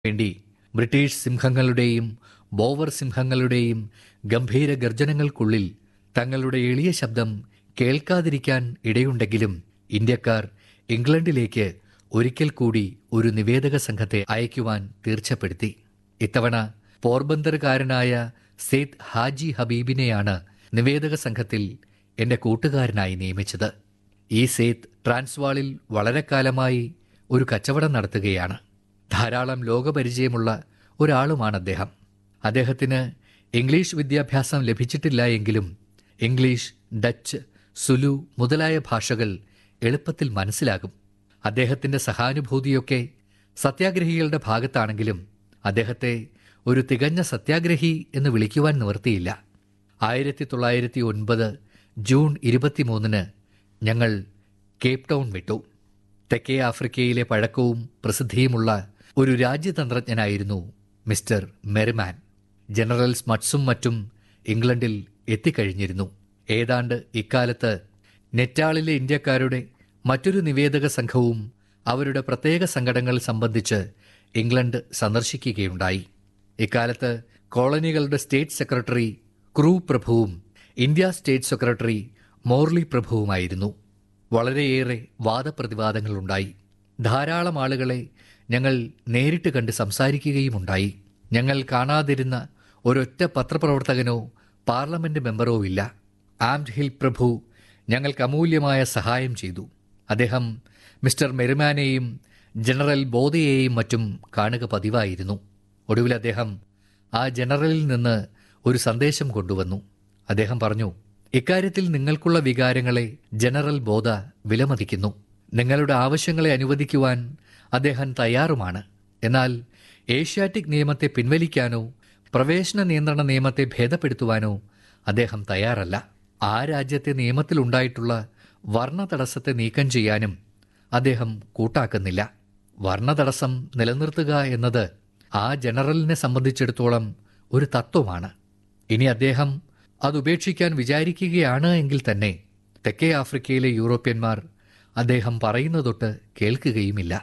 വേണ്ടി British സിംഹങ്ങളുടെയും bower സിംഹങ്ങളുടെയും ഗംഭീര ഗർജനങ്ങൾക്കുള്ളിൽ തങ്ങളുടെ എളിയ ശബ്ദം കേൾക്കാതിരിക്കാൻ ഇടയുണ്ടെങ്കിലും ഇന്ത്യക്കാർ ഇംഗ്ലണ്ടിലേക്ക് ഒരിക്കൽ കൂടി ഒരു നിവേദക സംഘത്തെ അയക്കുവാൻ തീർച്ചപ്പെടുത്തി ഇത്തവണ പോർബന്തറുകാരനായ സെയ്ദ് ഹാജി ഹബീബിനെയാണ് നിവേദക സംഘത്തിൽ എന്റെ കൂട്ടുകാരനായി നിയമിച്ചത് ഈ സെയ്ദ് ട്രാൻസ്വാളിൽ വളരെ കാലമായി ഒരു കച്ചവടം നടത്തുകയാണ് ധാരാളം ലോകപരിചയമുള്ള ഒരാളുമാണ് അദ്ദേഹം അദ്ദേഹത്തിന് ഇംഗ്ലീഷ് വിദ്യാഭ്യാസം ലഭിച്ചിട്ടില്ല എങ്കിലും ഇംഗ്ലീഷ് ഡച്ച് സുലു മുതലായ ഭാഷകൾ എളുപ്പത്തിൽ മനസ്സിലാകും അദ്ദേഹത്തിന്റെ സഹാനുഭൂതിയൊക്കെ സത്യാഗ്രഹികളുടെ ഭാഗത്താണെങ്കിലും അദ്ദേഹത്തെ ഒരു തികഞ്ഞ സത്യാഗ്രഹി എന്ന് വിളിക്കുവാൻ നിവൃത്തിയില്ല ആയിരത്തി തൊള്ളായിരത്തി ഒൻപത് ജൂൺ ഇരുപത്തിമൂന്നിന് ഞങ്ങൾ കേപ്പ് ടൗൺ വിട്ടു തെക്കേ ആഫ്രിക്കയിലെ പഴക്കവും പ്രസിദ്ധിയുമുള്ള ഒരു രാജ്യതന്ത്രജ്ഞനായിരുന്നു മിസ്റ്റർ മെറിമാൻ ജനറൽ സ്മട്സും മറ്റും ഇംഗ്ലണ്ടിൽ എത്തിക്കഴിഞ്ഞിരുന്നു ഏതാണ്ട് ഇക്കാലത്ത് നെറ്റാളിലെ ഇന്ത്യക്കാരുടെ മറ്റൊരു നിവേദക സംഘവും അവരുടെ പ്രത്യേക സങ്കടങ്ങൾ സംബന്ധിച്ച് ഇംഗ്ലണ്ട് സന്ദർശിക്കുകയുണ്ടായി ഇക്കാലത്ത് കോളനികളുടെ സ്റ്റേറ്റ് സെക്രട്ടറി ക്രൂ പ്രഭുവും ഇന്ത്യ സ്റ്റേറ്റ് സെക്രട്ടറി മോർലി പ്രഭുവുമായിരുന്നു വളരെയേറെ വാദപ്രതിവാദങ്ങളുണ്ടായി ധാരാളം ആളുകളെ ഞങ്ങൾ നേരിട്ട് കണ്ട് സംസാരിക്കുകയുമുണ്ടായി ഞങ്ങൾ കാണാതിരുന്ന ഒരൊറ്റ പത്രപ്രവർത്തകനോ പാർലമെന്റ് മെമ്പറോ ഇല്ല ആംഡ് ഹിൽ പ്രഭു ഞങ്ങൾക്ക് അമൂല്യമായ സഹായം ചെയ്തു അദ്ദേഹം മിസ്റ്റർ മെരുമാനെയും ജനറൽ ബോധയെയും മറ്റും കാണുക പതിവായിരുന്നു ഒടുവിൽ അദ്ദേഹം ആ ജനറലിൽ നിന്ന് ഒരു സന്ദേശം കൊണ്ടുവന്നു അദ്ദേഹം പറഞ്ഞു ഇക്കാര്യത്തിൽ നിങ്ങൾക്കുള്ള വികാരങ്ങളെ ജനറൽ ബോധ വിലമതിക്കുന്നു നിങ്ങളുടെ ആവശ്യങ്ങളെ അനുവദിക്കുവാൻ അദ്ദേഹം തയ്യാറുമാണ് എന്നാൽ ഏഷ്യാറ്റിക് നിയമത്തെ പിൻവലിക്കാനോ പ്രവേശന നിയന്ത്രണ നിയമത്തെ ഭേദപ്പെടുത്തുവാനോ അദ്ദേഹം തയ്യാറല്ല ആ രാജ്യത്തെ നിയമത്തിലുണ്ടായിട്ടുള്ള വർണ്ണ തടസ്സത്തെ നീക്കം ചെയ്യാനും അദ്ദേഹം കൂട്ടാക്കുന്നില്ല വർണ്ണ തടസ്സം നിലനിർത്തുക എന്നത് ആ ജനറലിനെ സംബന്ധിച്ചിടത്തോളം ഒരു തത്വമാണ് ഇനി അദ്ദേഹം അത് ഉപേക്ഷിക്കാൻ വിചാരിക്കുകയാണ് എങ്കിൽ തന്നെ തെക്കേ ആഫ്രിക്കയിലെ യൂറോപ്യന്മാർ അദ്ദേഹം പറയുന്നതൊട്ട് കേൾക്കുകയുമില്ല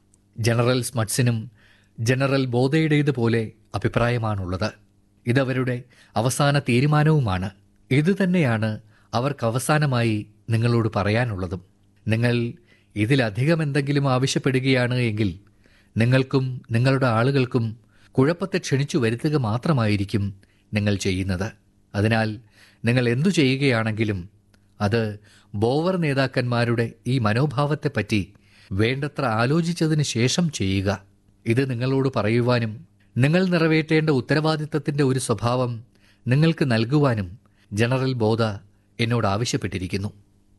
ജനറൽ സ്മട്സിനും ജനറൽ ബോധയുടേതുപോലെ അഭിപ്രായമാണുള്ളത് ഇതവരുടെ അവസാന തീരുമാനവുമാണ് ഇതുതന്നെയാണ് അവർക്ക് അവസാനമായി നിങ്ങളോട് പറയാനുള്ളതും നിങ്ങൾ ഇതിലധികം എന്തെങ്കിലും ആവശ്യപ്പെടുകയാണ് എങ്കിൽ നിങ്ങൾക്കും നിങ്ങളുടെ ആളുകൾക്കും കുഴപ്പത്തെ ക്ഷണിച്ചു വരുത്തുക മാത്രമായിരിക്കും നിങ്ങൾ ചെയ്യുന്നത് അതിനാൽ നിങ്ങൾ എന്തു ചെയ്യുകയാണെങ്കിലും അത് ബോവർ നേതാക്കന്മാരുടെ ഈ മനോഭാവത്തെപ്പറ്റി വേണ്ടത്ര ആലോചിച്ചതിന് ശേഷം ചെയ്യുക ഇത് നിങ്ങളോട് പറയുവാനും നിങ്ങൾ നിറവേറ്റേണ്ട ഉത്തരവാദിത്തത്തിന്റെ ഒരു സ്വഭാവം നിങ്ങൾക്ക് നൽകുവാനും ജനറൽ ബോധ എന്നോട് ആവശ്യപ്പെട്ടിരിക്കുന്നു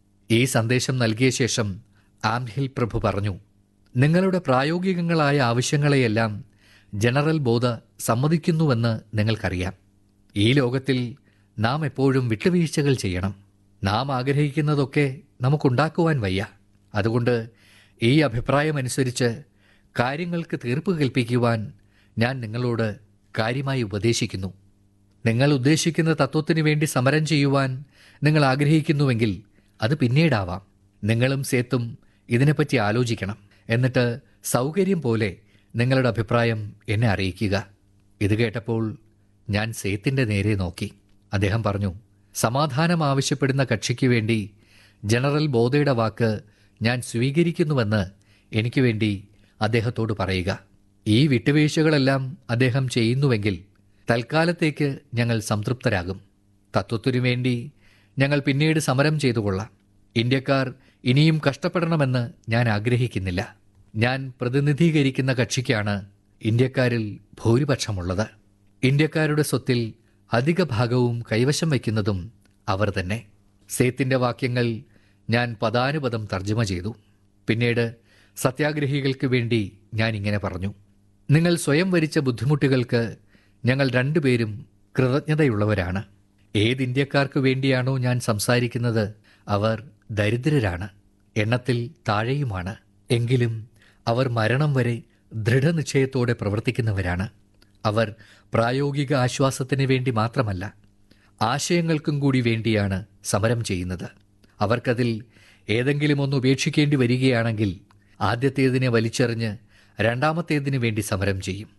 ഈ സന്ദേശം നൽകിയ ശേഷം ആംഹിൽ പ്രഭു പറഞ്ഞു നിങ്ങളുടെ പ്രായോഗികങ്ങളായ ആവശ്യങ്ങളെയെല്ലാം ജനറൽ ബോധ സമ്മതിക്കുന്നുവെന്ന് നിങ്ങൾക്കറിയാം ഈ ലോകത്തിൽ നാം എപ്പോഴും വിട്ടുവീഴ്ചകൾ ചെയ്യണം നാം ആഗ്രഹിക്കുന്നതൊക്കെ നമുക്കുണ്ടാക്കുവാൻ വയ്യ അതുകൊണ്ട് ഈ അഭിപ്രായമനുസരിച്ച് കാര്യങ്ങൾക്ക് തീർപ്പ് കൽപ്പിക്കുവാൻ ഞാൻ നിങ്ങളോട് കാര്യമായി ഉപദേശിക്കുന്നു നിങ്ങൾ ഉദ്ദേശിക്കുന്ന തത്വത്തിനു വേണ്ടി സമരം ചെയ്യുവാൻ നിങ്ങൾ ആഗ്രഹിക്കുന്നുവെങ്കിൽ അത് പിന്നീടാവാം നിങ്ങളും സേത്തും ഇതിനെപ്പറ്റി ആലോചിക്കണം എന്നിട്ട് സൗകര്യം പോലെ നിങ്ങളുടെ അഭിപ്രായം എന്നെ അറിയിക്കുക ഇത് കേട്ടപ്പോൾ ഞാൻ സേത്തിന്റെ നേരെ നോക്കി അദ്ദേഹം പറഞ്ഞു സമാധാനം ആവശ്യപ്പെടുന്ന കക്ഷിക്ക് വേണ്ടി ജനറൽ ബോധയുടെ വാക്ക് ഞാൻ സ്വീകരിക്കുന്നുവെന്ന് എനിക്ക് വേണ്ടി അദ്ദേഹത്തോട് പറയുക ഈ വിട്ടുവീഴ്ചകളെല്ലാം അദ്ദേഹം ചെയ്യുന്നുവെങ്കിൽ തൽക്കാലത്തേക്ക് ഞങ്ങൾ സംതൃപ്തരാകും തത്വത്തിനു വേണ്ടി ഞങ്ങൾ പിന്നീട് സമരം ചെയ്തുകൊള്ളാം ഇന്ത്യക്കാർ ഇനിയും കഷ്ടപ്പെടണമെന്ന് ഞാൻ ആഗ്രഹിക്കുന്നില്ല ഞാൻ പ്രതിനിധീകരിക്കുന്ന കക്ഷിക്കാണ് ഇന്ത്യക്കാരിൽ ഭൂരിപക്ഷമുള്ളത് ഇന്ത്യക്കാരുടെ സ്വത്തിൽ അധിക ഭാഗവും കൈവശം വയ്ക്കുന്നതും അവർ തന്നെ സേത്തിന്റെ വാക്യങ്ങൾ ഞാൻ പദാനുപദം തർജ്ജമ ചെയ്തു പിന്നീട് സത്യാഗ്രഹികൾക്ക് വേണ്ടി ഞാൻ ഇങ്ങനെ പറഞ്ഞു നിങ്ങൾ സ്വയം വരിച്ച ബുദ്ധിമുട്ടുകൾക്ക് ഞങ്ങൾ രണ്ടുപേരും കൃതജ്ഞതയുള്ളവരാണ് ഏത് ഇന്ത്യക്കാർക്ക് വേണ്ടിയാണോ ഞാൻ സംസാരിക്കുന്നത് അവർ ദരിദ്രരാണ് എണ്ണത്തിൽ താഴെയുമാണ് എങ്കിലും അവർ മരണം വരെ ദൃഢനിശ്ചയത്തോടെ പ്രവർത്തിക്കുന്നവരാണ് അവർ പ്രായോഗിക ആശ്വാസത്തിന് വേണ്ടി മാത്രമല്ല ആശയങ്ങൾക്കും കൂടി വേണ്ടിയാണ് സമരം ചെയ്യുന്നത് അവർക്കതിൽ ഏതെങ്കിലും ഒന്ന് ഉപേക്ഷിക്കേണ്ടി വരികയാണെങ്കിൽ ആദ്യത്തേതിനെ വലിച്ചെറിഞ്ഞ് രണ്ടാമത്തേതിനു വേണ്ടി സമരം ചെയ്യും